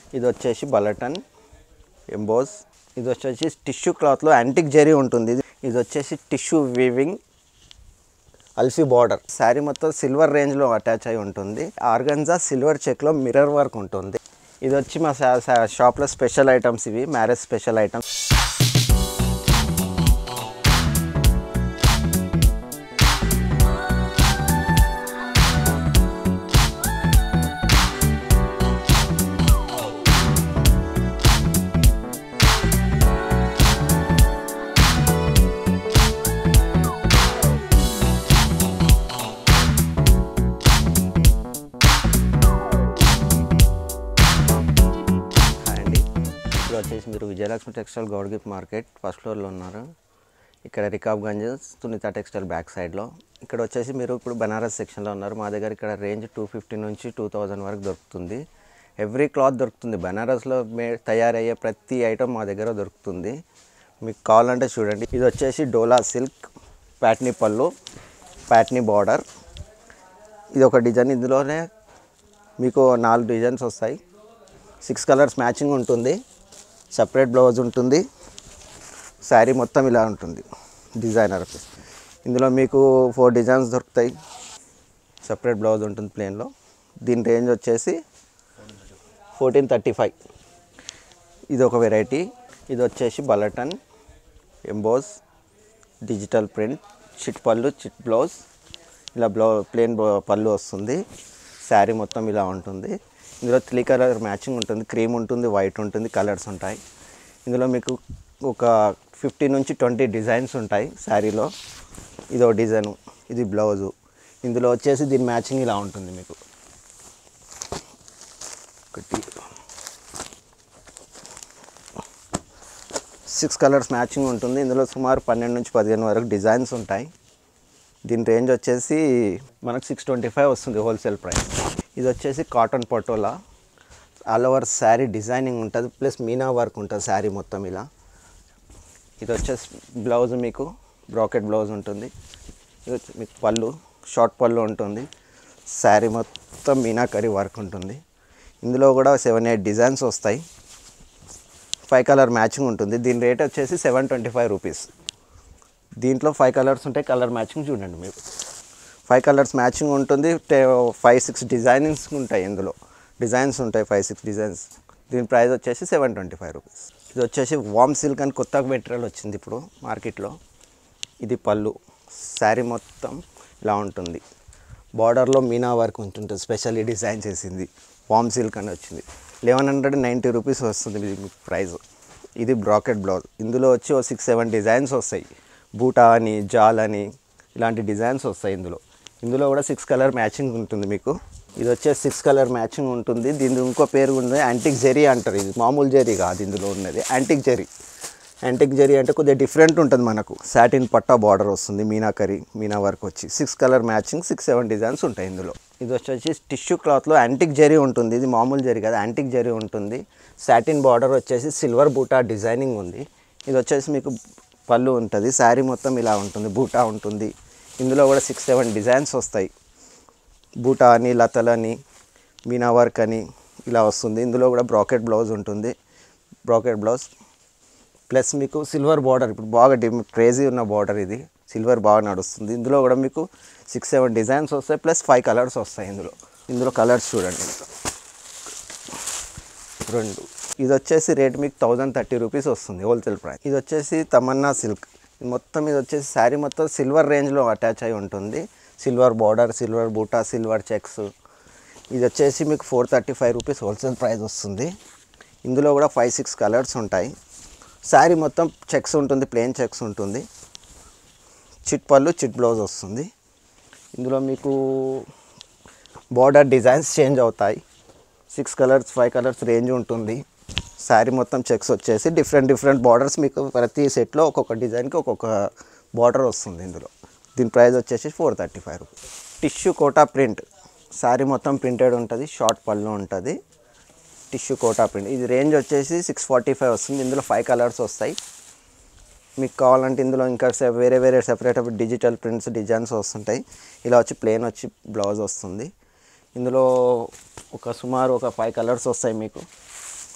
ఇది వచ్చేసి బలటన్ ఎంబోస్ ఇది వచ్చేసి టిష్యూ క్లాత్లో యాంటిక్ జెరీ ఉంటుంది ఇది- ఇది వచ్చేసి టిష్యూ వీవింగ్ అల్ఫీ బార్డర్ శారీ మొత్తం సిల్వర్ రేంజ్లో అటాచ్ అయి ఉంటుంది ఆర్గన్జా సిల్వర్ చెక్లో మిర్రర్ వర్క్ ఉంటుంది ఇది వచ్చి మా శా- శా- షాప్లో స్పెషల్ ఐటమ్స్ ఇవి మ్యారేజ్ స్పెషల్ ఐటమ్స్ హాయ్ అండి ఇప్పుడు వచ్చేసి మీరు విజయలక్ష్మి టెక్స్టైల్ గౌడ్గిప్ మార్కెట్ ఫస్ట్ ఫ్లోర్లో ఉన్నారు ఇక్కడ రికాబ్గంజ్ సునీత టెక్స్టైల్ బ్యాక్ సైడ్లో ఇక్కడ వచ్చేసి మీరు ఇప్పుడు బనారస్ సెక్షన్లో ఉన్నారు మా దగ్గర ఇక్కడ రేంజ్ టూ ఫిఫ్టీ నుంచి టూ థౌజండ్ వరకు దొరుకుతుంది ఎవ్రీ క్లాత్ దొరుకుతుంది బనారస్లో మే తయారయ్యే ప్రతి ఐటమ్ మా దగ్గర దొరుకుతుంది మీకు కావాలంటే చూడండి ఇది వచ్చేసి డోలా సిల్క్ ప్యాట్నీ పళ్ళు ప్యాట్నీ బార్డర్ ఇది ఒక డిజైన్ ఇందులోనే మీకు నాలుగు డిజైన్స్ వస్తాయి సిక్స్ కలర్స్ మ్యాచింగ్ ఉంటుంది సపరేట్ బ్లౌజ్ ఉంటుంది శారీ మొత్తం ఇలా ఉంటుంది డిజైనర్ పీస్ ఇందులో మీకు ఫోర్ డిజైన్స్ దొరుకుతాయి సపరేట్ బ్లౌజ్ ఉంటుంది ప్లేన్లో దీని రేంజ్ వచ్చేసి ఫోర్టీన్ థర్టీ ఫైవ్ ఇది ఒక వెరైటీ ఇది వచ్చేసి బలటన్ ఎంబోస్ డిజిటల్ ప్రింట్ చిట్ పళ్ళు చిట్ బ్లౌజ్ ఇలా బ్లౌ ప్లేన్ పళ్ళు వస్తుంది శారీ మొత్తం ఇలా ఉంటుంది ఇందులో త్రీ కలర్ మ్యాచింగ్ ఉంటుంది క్రీమ్ ఉంటుంది వైట్ ఉంటుంది కలర్స్ ఉంటాయి ఇందులో మీకు ఒక ఫిఫ్టీ నుంచి ట్వంటీ డిజైన్స్ ఉంటాయి శారీలో ఇదో డిజైను ఇది బ్లౌజు ఇందులో వచ్చేసి దీని మ్యాచింగ్ ఇలా ఉంటుంది మీకు ఒకటి సిక్స్ కలర్స్ మ్యాచింగ్ ఉంటుంది ఇందులో సుమారు పన్నెండు నుంచి పదిహేను వరకు డిజైన్స్ ఉంటాయి దీని రేంజ్ వచ్చేసి మనకు సిక్స్ ట్వంటీ ఫైవ్ వస్తుంది హోల్సేల్ ప్రైస్ ఇది వచ్చేసి cotton Patola all over sari designing ఉంటుంది ప్లస్ మీనా వర్క్ ఉంటుంది శారీ మొత్తం ఇలా ఇది వచ్చేసి బ్లౌజ్ మీకు బ్రాకెట్ బ్లౌజ్ ఉంటుంది ఇది వచ్చి మీకు పళ్ళు షార్ట్ పళ్ళు ఉంటుంది శారీ మొత్తం మీనాకరీ వర్క్ ఉంటుంది ఇందులో కూడా సెవెన్ ఎయిట్ డిజైన్స్ వస్తాయి ఫైవ్ కలర్ మ్యాచింగ్ ఉంటుంది దీని రేట్ వచ్చేసి సెవెన్ ట్వంటీ ఫైవ్ రూపీస్ దీంట్లో ఫైవ్ కలర్స్ ఉంటాయి కలర్ మ్యాచింగ్ చూడండి మీకు ఫైవ్ కలర్స్ మ్యాచింగ్ ఉంటుంది ఫైవ్ సిక్స్ డిజైనింగ్స్ ఉంటాయి ఇందులో డిజైన్స్ ఉంటాయి ఫైవ్ సిక్స్ డిజైన్స్ దీని ప్రైస్ వచ్చేసి సెవెన్ ట్వంటీ ఫైవ్ రూపీస్ ఇది వచ్చేసి వామ్ సిల్క్ అని కొత్త మెటీరియల్ వచ్చింది ఇప్పుడు మార్కెట్లో ఇది పళ్ళు శారీ మొత్తం ఇలా ఉంటుంది బార్డర్లో మీనా వర్క్ ఉంటుంది స్పెషల్లీ డిజైన్ చేసింది వామ్ సిల్క్ అని వచ్చింది లెవెన్ హండ్రెడ్ నైంటీ రూపీస్ వస్తుంది ఇది మీకు ప్రైస్ ఇది బ్రాకెట్ బ్లౌజ్ ఇందులో వచ్చి ఓ సిక్స్ సెవెన్ డిజైన్స్ వస్తాయి బూటా అని జాల్ అని ఇలాంటి డిజైన్స్ వస్తాయి ఇందులో ఇందులో కూడా సిక్స్ కలర్ మ్యాచింగ్ ఉంటుంది మీకు ఇది వచ్చేసి సిక్స్ కలర్ మ్యాచింగ్ ఉంటుంది దీని ఇంకో పేరు ఉంది యాంటిక్ జెరీ అంటారు ఇది మామూలు జెరీ కాదు ఇందులో ఉన్నది యాంటిక్ జెరీ యాంటిక్ జెరీ అంటే కొద్దిగా డిఫరెంట్ ఉంటుంది మనకు సాటిన్ పట్టా బార్డర్ వస్తుంది మీనాకరీ మీనా వర్క్ వచ్చి six colour matching six seven designs ఉంటాయి ఇందులో ఇది వచ్చేసి టిష్యూ క్లాత్లో యాంటిక్ జెరీ ఉంటుంది ఇది మామూలు జెరీ కాదు యాంటిక్ జెరీ ఉంటుంది సాటిన్ బార్డర్ వచ్చేసి సిల్వర్ బూటా డిజైనింగ్ ఉంది ఇది వచ్చేసి మీకు పళ్ళు ఉంటుంది శారీ మొత్తం ఇలా ఉంటుంది బూటా ఉంటుంది ఇందులో కూడా సిక్స్ సెవెన్ డిజైన్స్ వస్తాయి బూటా అని లతలని మీనా వర్క్ అని ఇలా వస్తుంది ఇందులో కూడా బ్రాకెట్ బ్లౌజ్ ఉంటుంది బ్రాకెట్ బ్లౌజ్ ప్లస్ మీకు సిల్వర్ బార్డర్ ఇప్పుడు బాగా డి క్రేజీ ఉన్న బార్డర్ ఇది సిల్వర్ బాగా నడుస్తుంది ఇందులో కూడా మీకు సిక్స్ సెవెన్ డిజైన్స్ వస్తాయి ప్లస్ ఫైవ్ కలర్స్ వస్తాయి ఇందులో ఇందులో కలర్స్ చూడండి ఇంకా రెండు ఇది వచ్చేసి రేట్ మీకు థౌజండ్ థర్టీ రూపీస్ వస్తుంది హోల్సేల్ ప్రైస్ ఇది వచ్చేసి తమన్నా సిల్క్ ఇది మొత్తం ఇది వచ్చేసి శారీ మొత్తం సిల్వర్ రేంజ్లో అటాచ్ అయి ఉంటుంది సిల్వర్ బార్డర్ సిల్వర్ బూటా సిల్వర్ చెక్స్ ఇది వచ్చేసి మీకు four thirty five rupees wholesale price వస్తుంది ఇందులో కూడా ఫైవ్ సిక్స్ కలర్స్ ఉంటాయి శారీ మొత్తం చెక్స్ ఉంటుంది ప్లెయిన్ చెక్స్ ఉంటుంది చిట్ పళ్ళు చిట్ బ్లౌజ్ వస్తుంది ఇందులో మీకు బార్డర్ డిజైన్స్ చేంజ్ అవుతాయి six colours five colours range ఉంటుంది శారీ మొత్తం చెక్స్ వచ్చేసి డిఫరెంట్ డిఫరెంట్ బార్డర్స్ మీకు ప్రతి సెట్లో ఒక్కొక్క డిజైన్కి ఒక్కొక్క బార్డర్ వస్తుంది ఇందులో దీని ప్రైస్ వచ్చేసి four thirty five rupees tissue Kota print sari మొత్తం ప్రింటెడ్ ఉంటుంది షార్ట్ పళ్ళు ఉంటుంది టిష్యూ కోటా ప్రింట్ ఇది రేంజ్ వచ్చేసి సిక్స్ ఫార్టీ ఫైవ్ వస్తుంది ఇందులో ఫైవ్ కలర్స్ వస్తాయి మీకు కావాలంటే ఇందులో ఇంకా సె- వేరే వేరే సెపరేట్ డిజిటల్ ప్రింట్స్ డిజైన్స్ వస్తుంటాయి ఇలా వచ్చి ప్లేన్ వచ్చి బ్లౌజ్ వస్తుంది ఇందులో ఒక సుమారు ఒక ఫైవ్ కలర్స్ వస్తాయి మీకు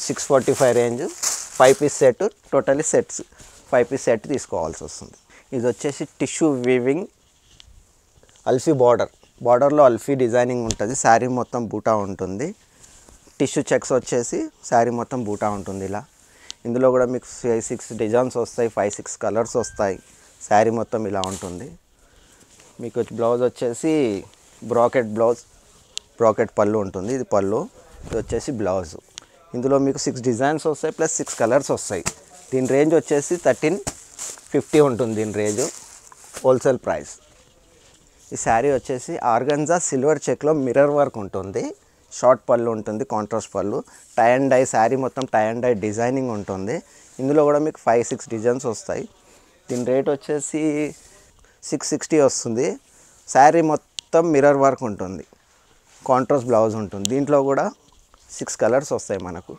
six forty five range five piece set totally sets five piece set తీసుకోవాల్సి వస్తుంది ఇది వచ్చేసి టిష్యూ వీవింగ్ అల్ఫీ బార్డర్ బార్డర్లో అల్ఫీ డిజైనింగ్ ఉంటుంది శారీ మొత్తం బూటా ఉంటుంది టిష్యూ చెక్స్ వచ్చేసి శారీ మొత్తం బూటా ఉంటుంది ఇలా ఇందులో కూడా మీకు ఫైవ్ సిక్స్ డిజైన్స్ వస్తాయి ఫైవ్ సిక్స్ కలర్స్ వస్తాయి శారీ మొత్తం ఇలా ఉంటుంది మీకు వచ్చి బ్లౌజ్ వచ్చేసి బ్రాకెట్ బ్లౌజ్ బ్రాకెట్ పళ్ళు ఉంటుంది ఇది పళ్ళు ఇది వచ్చేసి బ్లౌజ్ ఇందులో మీకు సిక్స్ డిజైన్స్ వస్తాయి ప్లస్ సిక్స్ కలర్స్ వస్తాయి దీని రేంజ్ వచ్చేసి థర్టీన్ ఫిఫ్టీ ఉంటుంది దీని రేంజ్ హోల్సేల్ ప్రైస్ ఈ శారీ వచ్చేసి ఆర్గంజా సిల్వర్ చెక్లో మిర్రర్ వర్క్ ఉంటుంది షార్ట్ పళ్ళు ఉంటుంది కాంట్రాస్ట్ పళ్ళు టై అండ్ డై శారీ మొత్తం టై అండ్ డై డిజైనింగ్ ఉంటుంది ఇందులో కూడా మీకు ఫైవ్ సిక్స్ డిజైన్స్ వస్తాయి దీని రేట్ వచ్చేసి సిక్స్ సిక్స్టీ వస్తుంది శారీ మొత్తం మిర్రర్ వర్క్ ఉంటుంది కాంట్రాస్ట్ బ్లౌజ్ ఉంటుంది దీంట్లో కూడా సిక్స్ కలర్స్ వస్తాయి మనకు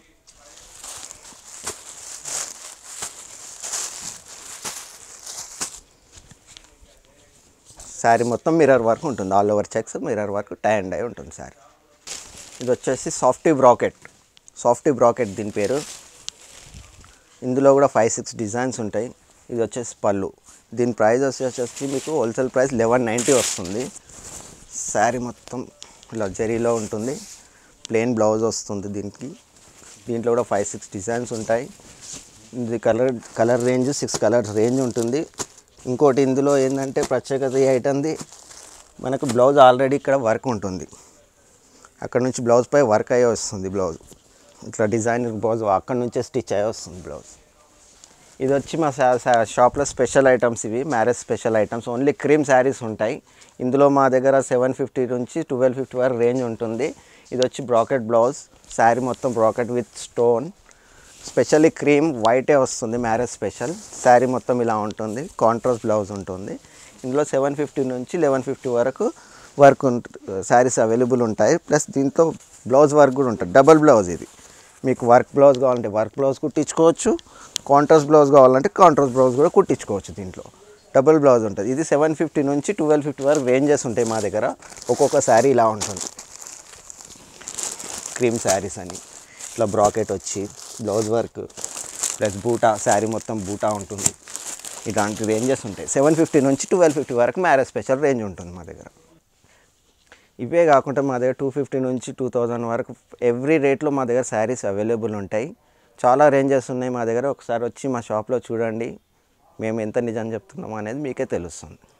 శారీ మొత్తం మిర్రర్ వర్క్ ఉంటుంది all over checks mirror work tie and dye ఉంటుంది శారీ ఇది వచ్చేసి సాఫ్టీ బ్రాకెట్ సాఫ్టీ బ్రాకెట్ దీని పేరు ఇందులో కూడా ఫైవ్ సిక్స్ డిజైన్స్ ఉంటాయి ఇది వచ్చేసి పళ్ళు దీని ప్రైస్ వచ్చేసి మీకు హోల్సేల్ ప్రైస్ లెవెన్ నైంటీ వస్తుంది శారీ మొత్తం ఇలా జరీలో ఉంటుంది ప్లెయిన్ బ్లౌజ్ వస్తుంది దీనికి దీంట్లో కూడా ఫైవ్ సిక్స్ డిజైన్స్ ఉంటాయి ఇది colour colour range six colours range ఉంటుంది ఇంకోటి ఇందులో ఏంటంటే ప్రత్యేకత ఈ ఐటమ్ది మనకు బ్లౌజ్ ఆల్రెడీ ఇక్కడ వర్క్ ఉంటుంది అక్కడ నుంచి బ్లౌజ్ పై వర్క్ అయ్యే వస్తుంది బ్లౌజ్ ఇట్లా డిజైనర్ బ్లౌజ్ అక్కడ నుంచే స్టిచ్ అయ్యే వస్తుంది బ్లౌజ్ ఇది వచ్చి మా శా- శా- షాప్లో స్పెషల్ ఐటమ్స్ ఇవి marriage special items only cream saris ఉంటాయి ఇందులో మా దగ్గర సెవెన్ ఫిఫ్టీ నుంచి ట్వెల్వ్ ఫిఫ్టీ వరకు రేంజ్ ఉంటుంది ఇది వచ్చి బ్రాకెట్ బ్లౌజ్ శారీ మొత్తం bracket with stone specially cream వైటే వస్తుంది మ్యారేజ్ స్పెషల్ శారీ మొత్తం ఇలా ఉంటుంది కాంట్రాస్ట్ బ్లౌజ్ ఉంటుంది ఇందులో సెవెన్ ఫిఫ్టీ నుంచి లెవెన్ ఫిఫ్టీ వరకు వర్క్ శారీస్ అవైలబుల్ ఉంటాయి ప్లస్ దీంతో బ్లౌజ్ వర్క్ కూడా ఉంటుంది డబల్ బ్లౌజ్ ఇది మీకు వర్క్ బ్లౌజ్ కావాలంటే వర్క్ బ్లౌజ్ కుట్టించుకోవచ్చు కాంట్రాస్ట్ బ్లౌజ్ కావాలంటే కాంట్రాస్ట్ బ్లౌజ్ కూడా కుట్టించుకోవచ్చు దీంట్లో డబుల్ బ్లౌజ్ ఉంటుంది ఇది సెవెన్ ఫిఫ్టీ నుంచి ట్వెల్వ్ ఫిఫ్టీ వరకు రేంజెస్ ఉంటాయి మా దగ్గర ఒక్కొక్క శారీ ఇలా ఉంటుంది క్రీమ్ శారీస్ అని ఇట్లా బ్రాకెట్ వచ్చి బ్లౌజ్ వర్క్ ప్లస్ బూటా శారీ మొత్తం బూటా ఉంటుంది ఇలాంటి రేంజెస్ ఉంటాయి సెవెన్ ఫిఫ్టీ నుంచి ట్వెల్వ్ ఫిఫ్టీ వరకు మ్యారేజ్ స్పెషల్ రేంజ్ ఉంటుంది మా దగ్గర ఇవే కాకుండా మా దగ్గర టూ ఫిఫ్టీ నుంచి టూ థౌజండ్ వరకు ఎవ్రీ రేట్లో మా దగ్గర శారీస్ అవైలబుల్ ఉంటాయి చాలా రేంజెస్ ఉన్నాయి మా దగ్గర ఒకసారి వచ్చి మా షాప్లో చూడండి మేము ఎంత నిజం చెప్తున్నామో అనేది మీకే తెలుస్తుంది